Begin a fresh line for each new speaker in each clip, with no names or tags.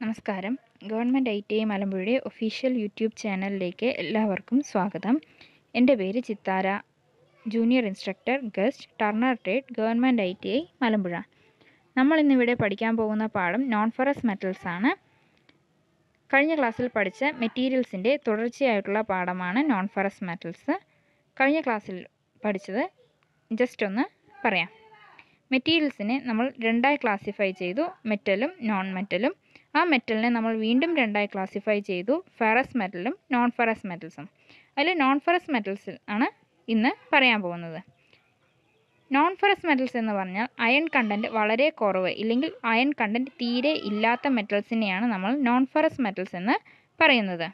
നമസ്കാരം government I T I മലമ്പുഴയുടെ official YouTube ചാനലിലേക്ക് എല്ലാവർക്കും സ്വാഗതം എൻ്റെ പേര് Chithara junior instructor guest turner trade government I T I Malampuzha നമ്മൾ ഇന്നിവിടെ പഠിക്കാൻ പോകുന്ന പാഠം നോൺ ഫെറസ് മെറ്റൽസ് ആണ് കഴിഞ്ഞ ക്ലാസ്സിൽ പഠിച്ച മെറ്റീരിയൽസിൻ്റെ തുടർച്ചയായിട്ടുള്ള പാഠമാണ് നോൺ ഫെറസ് മെറ്റൽസ് കഴിഞ്ഞ ക്ലാസ്സിൽ പഠിച്ചത് ജസ്റ്റ് ഒന്ന് പറയാം മെറ്റീരിയൽസിനെ നമ്മൾ രണ്ടായി ക്ലാസിഫൈ ചെയ്തു മെറ്റലും നോൺ മെറ്റലും ആ മെറ്റലിനെ നമ്മൾ വീണ്ടും രണ്ടായി ക്ലാസിഫൈ ചെയ്തു ഫെറസ് മെറ്റലും നോൺ ഫെറസ് മെറ്റൽസും അതിൽ നോൺ ഫെറസ് മെറ്റൽസ് ആണ് ഇന്ന് പറയാൻ പോകുന്നത് നോൺ ഫെറസ് മെറ്റൽസ് എന്ന് പറഞ്ഞാൽ അയൺ കണ്ടൻറ്റ് വളരെ കുറവ് ഇല്ലെങ്കിൽ അയൺ കണ്ടൻറ്റ് തീരെ ഇല്ലാത്ത മെറ്റൽസിനെയാണ് നമ്മൾ നോൺ ഫെറസ് മെറ്റൽസ് എന്ന് പറയുന്നത്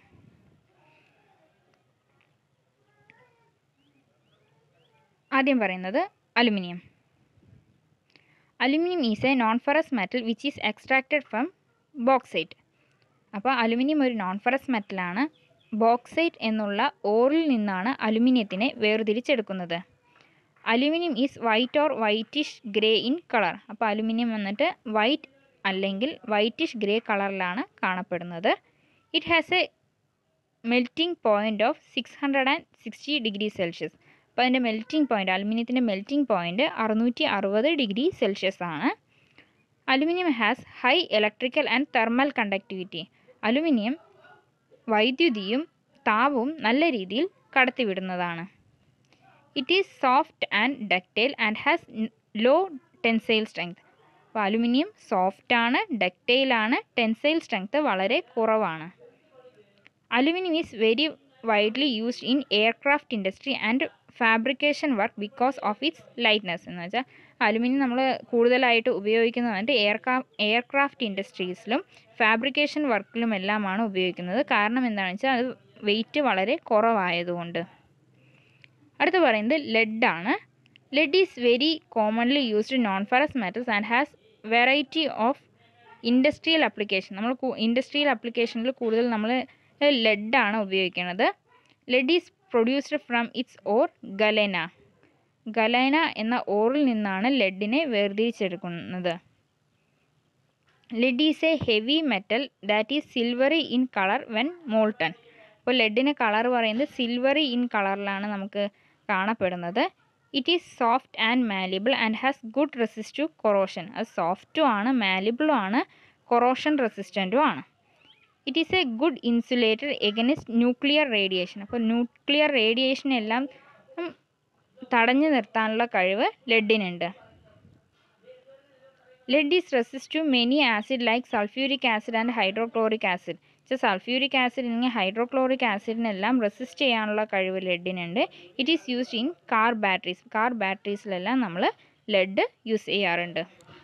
ആദ്യം പറയുന്നത് aluminium aluminium is a non ferrous metal which is extracted from bauxite അപ്പോൾ അലുമിനിയം ഒരു നോൺ ഫെറസ് മെറ്റലാണ് ബോക്സൈറ്റ് എന്നുള്ള ഓറിൽ നിന്നാണ് അലുമിനിയത്തിനെ വേർതിരിച്ചെടുക്കുന്നത് aluminium is white or whitish grey in colour അപ്പോൾ അലുമിനിയം വന്നിട്ട് വൈറ്റ് അല്ലെങ്കിൽ വൈറ്റിഷ് ഗ്രേ കളറിലാണ് കാണപ്പെടുന്നത് it has a melting point of six hundred and sixty degree Celsius അപ്പോൾ അതിൻ്റെ മെൽറ്റിംഗ് പോയിൻ്റ് അലുമിനിയത്തിൻ്റെ മെൽറ്റിംഗ് പോയിൻ്റ് അറുന്നൂറ്റി അറുപത് ഡിഗ്രി സെൽഷ്യസ് ആണ് aluminium has high electrical and thermal conductivity aluminium വൈദ്യുതിയും താപവും നല്ല രീതിയിൽ കടത്തിവിടുന്നതാണ് it is soft and ductile and has low tensile strength അപ്പോൾ അലുമിനിയം സോഫ്റ്റ് ആണ് ഡക്റ്റൈൽ ആണ് ടെൻസൈൽ സ്ട്രെങ്ത് വളരെ കുറവാണ് aluminium is very widely used in aircraft industry and fabrication work because of its lightness എന്ന് വെച്ചാൽ അലുമിനിയം നമ്മൾ കൂടുതലായിട്ട് ഉപയോഗിക്കുന്നത് വന്നിട്ട് എയർക്രാ എയർക്രാഫ്റ്റ് ഇൻഡസ്ട്രീസിലും ഫാബ്രിക്കേഷൻ വർക്കിലും എല്ലാമാണ് ഉപയോഗിക്കുന്നത് കാരണം എന്താണെന്ന് വെച്ചാൽ അത് വെയിറ്റ് വളരെ കുറവായതുകൊണ്ട് അടുത്ത് പറയുന്നത് ലെഡാണ് lead is very commonly used non ferrous metals and has variety of industrial application നമ്മൾ ഇൻഡസ്ട്രിയൽ ആപ്ലിക്കേഷനിൽ കൂടുതൽ നമ്മൾ ലെഡാണ് ഉപയോഗിക്കുന്നത് lead is produced from its ore galena galena എന്ന ഓറിൽ നിന്നാണ് ലെഡിനെ വേർതിരിച്ചെടുക്കുന്നത് lead is a heavy metal that is silvery in colour when molten അപ്പോൾ ലെഡിന് കളർ പറയുന്നത് സിൽവറി ഇൻ കളറിലാണ് നമുക്ക് കാണപ്പെടുന്നത് it is soft and malleable and has good resist to corrosion അത് സോഫ്റ്റും ആണ് മാലിബിളും ആണ് കൊറോഷൻ റെസിസ്റ്റൻറ്റും ആണ് it is a good insulator against nuclear radiation അപ്പോൾ ന്യൂക്ലിയർ റേഡിയേഷൻ എല്ലാം തടഞ്ഞു നിർത്താനുള്ള കഴിവ് ലെഡിനുണ്ട് lead is resist to many acid like sulphuric acid and hydrochloric acid sulphuric acid അല്ലെങ്കിൽ ഹൈഡ്രോക്ലോറിക് ആസിഡിനെല്ലാം റെസിസ്റ്റ് ചെയ്യാനുള്ള കഴിവ് ലെഡിനുണ്ട് it is used in car batteries car ബാറ്ററീസിലെല്ലാം നമ്മൾ ലെഡ് യൂസ് ചെയ്യാറുണ്ട്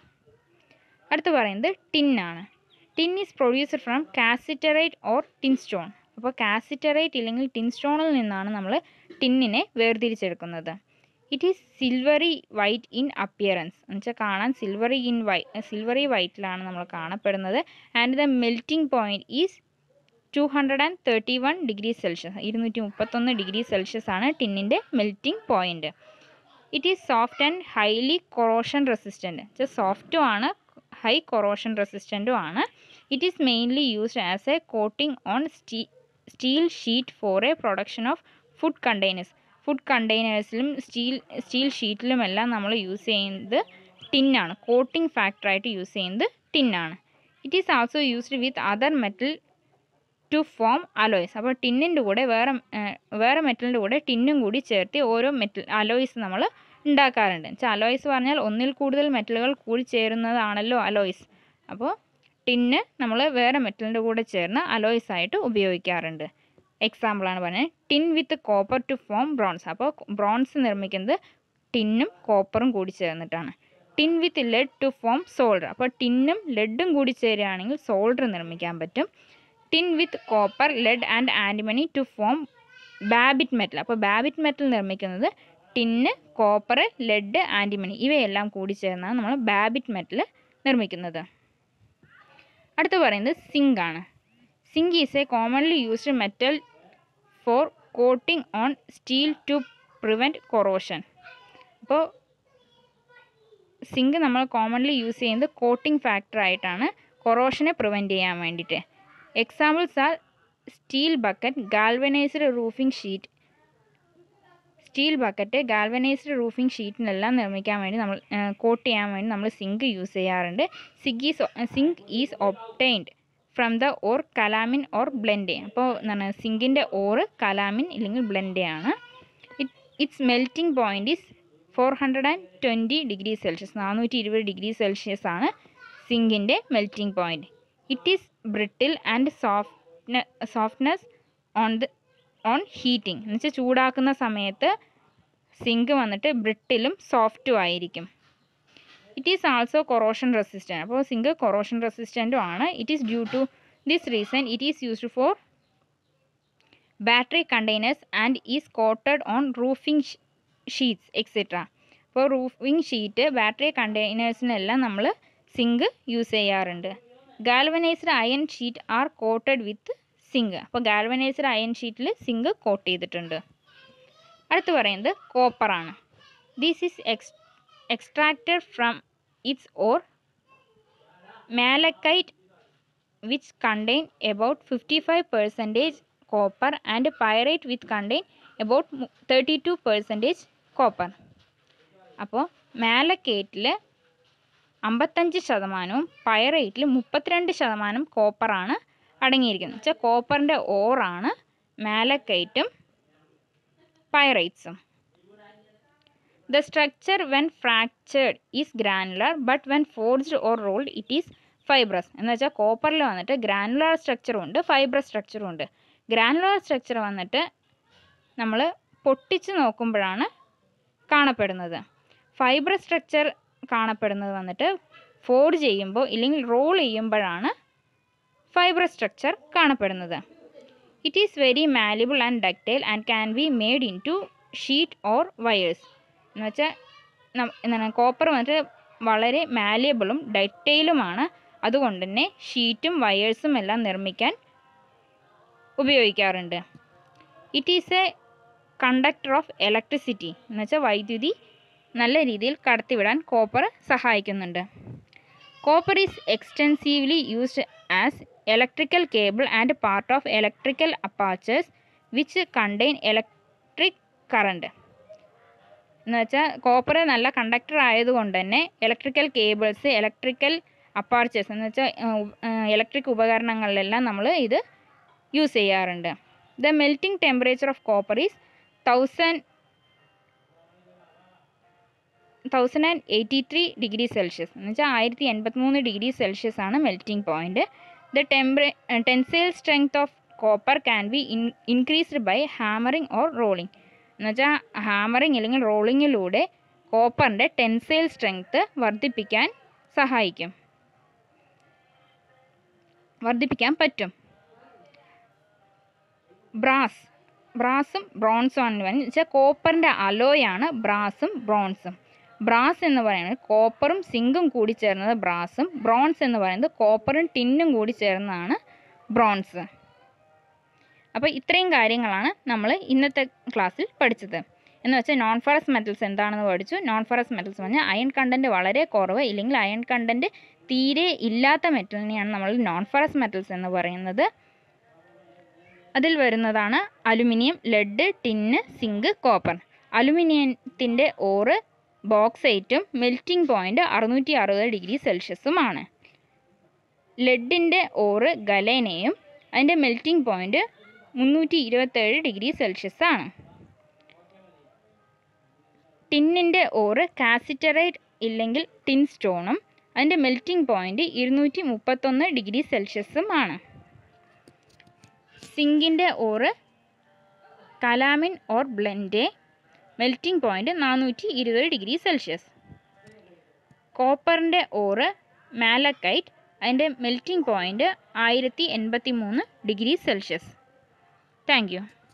അടുത്ത് പറയുന്നത് ടിന്നാണ് tin is produced from cassiterite or tin stone അപ്പോൾ കാസിറ്ററൈറ്റ് ഇല്ലെങ്കിൽ ടിൻ സ്റ്റോണിൽ നിന്നാണ് നമ്മൾ ടിന്നിനെ വേർതിരിച്ചെടുക്കുന്നത് it is silvery white in appearance എന്ന് വെച്ചാൽ കാണാൻ സിൽവറി ഇൻ വൈ സിൽവറി വൈറ്റിലാണ് നമ്മൾ കാണപ്പെടുന്നത് and the melting point is two hundred and thirty one degree Celsius ഇരുന്നൂറ്റി മുപ്പത്തൊന്ന് ഡിഗ്രി സെൽഷ്യസ് ആണ് ടിന്നിൻ്റെ melting point it is soft and highly corrosion resistant സോഫ്റ്റും ആണ് ഹൈ കൊറോഷൻ റെസിസ്റ്റൻറ്റും ആണ് it is mainly used as a coating on steel steel sheet for A production of food containers food കണ്ടെയ്നേഴ്സിലും സ്റ്റീൽ സ്റ്റീൽ ഷീറ്റിലുമെല്ലാം നമ്മൾ യൂസ് ചെയ്യുന്നത് ടിന്നാണ് കോട്ടിംഗ് ഫാക്ടറായിട്ട് യൂസ് ചെയ്യുന്നത് ടിന്നാണ് it is also used with other metal to form alloys അപ്പോൾ ടിന്നിൻ്റെ കൂടെ വേറെ വേറെ മെറ്റലിൻ്റെ കൂടെ ടിന്നും കൂടി ചേർത്ത് ഓരോ മെറ്റൽ അലോയ്സ് നമ്മൾ ഉണ്ടാക്കാറുണ്ട് വെച്ചാൽ അലോയ്സ് പറഞ്ഞാൽ ഒന്നിൽ കൂടുതൽ മെറ്റലുകൾ കൂടി ചേരുന്നതാണല്ലോ അലോയ്സ് അപ്പോൾ ടിന്ന് നമ്മൾ വേറെ മെറ്റലിൻ്റെ കൂടെ ചേർന്ന് അലോയ്സ് ആയിട്ട് ഉപയോഗിക്കാറുണ്ട് എക്സാമ്പിളാണ് പറഞ്ഞത് tin with copper to form bronze അപ്പോൾ ബ്രോൺസ് നിർമ്മിക്കുന്നത് ടിന്നും കോപ്പറും കൂടി ചേർന്നിട്ടാണ് tin with lead to form solder അപ്പോൾ ടിന്നും ലെഡും കൂടി ചേരുകയാണെങ്കിൽ സോൾഡർ നിർമ്മിക്കാൻ പറ്റും tin with copper lead and antimony to form babbitt metal അപ്പോൾ ബാബിറ്റ് മെറ്റൽ നിർമ്മിക്കുന്നത് ടിന്ന് കോപ്പർ ലെഡ് ആൻറ്റിമണി ഇവയെല്ലാം കൂടി ചേർന്നാണ് നമ്മൾ ബാബിറ്റ് മെറ്റൽ നിർമ്മിക്കുന്നത് അടുത്ത് പറയുന്നത് സിങ്ക് ആണ് zinc is a commonly used metal for coating on steel to prevent corrosion അപ്പോൾ സിങ്ക് നമ്മൾ കോമൺലി യൂസ് ചെയ്യുന്നത് കോട്ടിംഗ് ഫാക്ടർ ആയിട്ടാണ് കൊറോഷനെ പ്രിവെൻറ്റ് ചെയ്യാൻ വേണ്ടിയിട്ട് examples are steel bucket galvanised roofing sheet steel bucket galvanised roofing ഷീറ്റിനെല്ലാം നിർമ്മിക്കാൻ വേണ്ടി നമ്മൾ കോട്ട് ചെയ്യാൻ വേണ്ടി നമ്മൾ സിങ്ക് യൂസ് ചെയ്യാറുണ്ട് zinc is zinc is obtained from the ore calamine or blende അപ്പോൾ എന്താണ് സിങ്കിൻ്റെ ഓറ് കലാമിൻ ഇല്ലെങ്കിൽ ബ്ലെൻഡെ ആണ് it it's melting point is four hundred and twenty degree Celsius നാനൂറ്റി ഇരുപത് ഡിഗ്രി സെൽഷ്യസ് ആണ് സിങ്കിൻ്റെ melting point it is brittle and soft softness on the on heating എന്ന് വെച്ചാൽ ചൂടാക്കുന്ന സമയത്ത് സിങ്ക് വന്നിട്ട് ബ്രിട്ടിലും സോഫ്റ്റും ആയിരിക്കും it is also corrosion resistant അപ്പോൾ സിങ്ക് കൊറോഷൻ റെസിസ്റ്റൻറ്റും ആണ് it is due to this reason it is used for battery containers and is coated on roofing sheets etcetera അപ്പോൾ റൂഫിംഗ് ഷീറ്റ് ബാറ്ററി കണ്ടെയ്നേഴ്സിനെല്ലാം നമ്മൾ സിങ്ക് യൂസ് ചെയ്യാറുണ്ട് galvanised iron sheet are coated with zinc അപ്പോൾ galvanised iron ഷീറ്റിൽ zinc coat ചെയ്തിട്ടുണ്ട് അടുത്ത് പറയുന്നത് കോപ്പറാണ് this is ex extracted from its ore malachite which contain about 55 percentage copper and pyrite which contain about 32 percentage copper അപ്പോൾ മാലക്കേറ്റിൽ അമ്പത്തഞ്ച് ശതമാനവും പൈറൈറ്റിൽ മുപ്പത്തിരണ്ട് ശതമാനം കോപ്പറാണ് അടങ്ങിയിരിക്കുന്നത് വെച്ചാൽ കോപ്പറിൻ്റെ ഓറാണ് മാലക്കൈറ്റും പൈറൈറ്റ്സും The structure when fractured is granular but when forged or rolled it is fibrous എന്ന് വെച്ചാൽ കോപ്പറിൽ വന്നിട്ട് ഗ്രാനുലാർ സ്ട്രക്ചറും ഉണ്ട് ഫൈബ്രസ് സ്ട്രക്ചറും ഉണ്ട് ഗ്രാനുലാർ സ്ട്രക്ചർ വന്നിട്ട് നമ്മൾ പൊട്ടിച്ച് നോക്കുമ്പോഴാണ് കാണപ്പെടുന്നത് ഫൈബ്രസ് സ്ട്രക്ചർ കാണപ്പെടുന്നത് വന്നിട്ട് ഫോർഡ് ചെയ്യുമ്പോൾ ഇല്ലെങ്കിൽ റോൾ ചെയ്യുമ്പോഴാണ് ഫൈബ്രസ് സ്ട്രക്ചർ കാണപ്പെടുന്നത് it is very malleable and ductile and can be made into sheet or wires എന്ന് വെച്ചാൽ എന്താണ് കോപ്പർ വന്നിട്ട് വളരെ മാലിയബിളും ഡറ്റൈലുമാണ് അതുകൊണ്ട് തന്നെ ഷീറ്റും വയേഴ്സും എല്ലാം നിർമ്മിക്കാൻ ഉപയോഗിക്കാറുണ്ട് it is a conductor of electricity എന്ന് വെച്ചാൽ വൈദ്യുതി നല്ല രീതിയിൽ കടത്തിവിടാൻ കോപ്പർ സഹായിക്കുന്നുണ്ട് copper is extensively used as electrical cable and part of electrical apparatus which contain electric current എന്ന് വെച്ചാൽ കോപ്പർ നല്ല കണ്ടക്ടർ ആയതുകൊണ്ട് തന്നെ ഇലക്ട്രിക്കൽ കേബിൾസ് ഇലക്ട്രിക്കൽ അപ്പാർച്ചേഴ്സ് എന്ന് വെച്ചാൽ ഇലക്ട്രിക് ഉപകരണങ്ങളിലെല്ലാം നമ്മൾ ഇത് യൂസ് ചെയ്യാറുണ്ട് the melting temperature of copper is thousand thousand and eighty three degree Celsius എന്ന് വെച്ചാൽ ആയിരത്തി എൺപത്തിമൂന്ന് ഡിഗ്രി സെൽഷ്യസ് ആണ് melting point the tempera tensile strength of copper can be in increased by hammering or rolling എന്ന് വെച്ചാൽ hammering അല്ലെങ്കിൽ റോളിങ്ങിലൂടെ കോപ്പറിൻ്റെ tensile strength വർദ്ധിപ്പിക്കാൻ സഹായിക്കും വർദ്ധിപ്പിക്കാൻ പറ്റും ബ്രാസ് ബ്രാസും ബ്രോൺസും ആണ് പറയുന്നത് വെച്ചാൽ കോപ്പറിൻ്റെ അലോയാണ് ബ്രാസും ബ്രോൺസും ബ്രാസ് എന്ന് പറയുന്നത് കോപ്പറും സിങ്കും കൂടി ചേർന്നത് ബ്രാസും ബ്രോൺസ് എന്ന് പറയുന്നത് കോപ്പറും ടിന്നും കൂടി ചേർന്നതാണ് ബ്രോൺസ് അപ്പോൾ ഇത്രയും കാര്യങ്ങളാണ് നമ്മൾ ഇന്നത്തെ ക്ലാസ്സിൽ പഠിച്ചത് എന്ന് വെച്ചാൽ നോൺ ഫറസ് മെറ്റൽസ് എന്താണെന്ന് പഠിച്ചു നോൺ ഫറസ് മെറ്റൽസ് പറഞ്ഞാൽ അയൺ കണ്ടൻറ്റ് വളരെ കുറവ് ഇല്ലെങ്കിൽ അയൺ കണ്ടൻറ്റ് തീരെ ഇല്ലാത്ത മെറ്റലിനെയാണ് നമ്മൾ നോൺ ഫറസ് മെറ്റൽസ് എന്ന് പറയുന്നത് അതിൽ വരുന്നതാണ് aluminium lead tin zinc copper അലുമിനിയത്തിൻ്റെ ഓറ് ബോക്സൈറ്റും മെൽറ്റിംഗ് പോയിൻ്റ് അറുന്നൂറ്റി അറുപത് ഡിഗ്രി സെൽഷ്യസുമാണ് ലെഡിൻ്റെ ഓറ് ഗലേനയും അതിൻ്റെ മെൽറ്റിംഗ് പോയിൻ്റ് മുന്നൂറ്റി ഇരുപത്തേഴ് ഡിഗ്രി സെൽഷ്യസ് ആണ് ടിന്നിൻ്റെ ഓറ് കാസിറ്ററൈറ്റ് ഇല്ലെങ്കിൽ ടിൻ സ്റ്റോണും അതിൻ്റെ മെൽറ്റിംഗ് പോയിൻ്റ് ഇരുന്നൂറ്റി മുപ്പത്തൊന്ന് ഡിഗ്രി സെൽഷ്യസും ആണ് സിങ്കിൻ്റെ ore calamine or blende melting point നാനൂറ്റി ഇരുപത് ഡിഗ്രി സെൽഷ്യസ് കോപ്പറിൻ്റെ ഓറ് മാലക്കൈറ്റ് അതിൻ്റെ മെൽറ്റിംഗ് പോയിൻ്റ് ആയിരത്തി എൺപത്തി മൂന്ന് ഡിഗ്രി സെൽഷ്യസ് താങ്ക് യു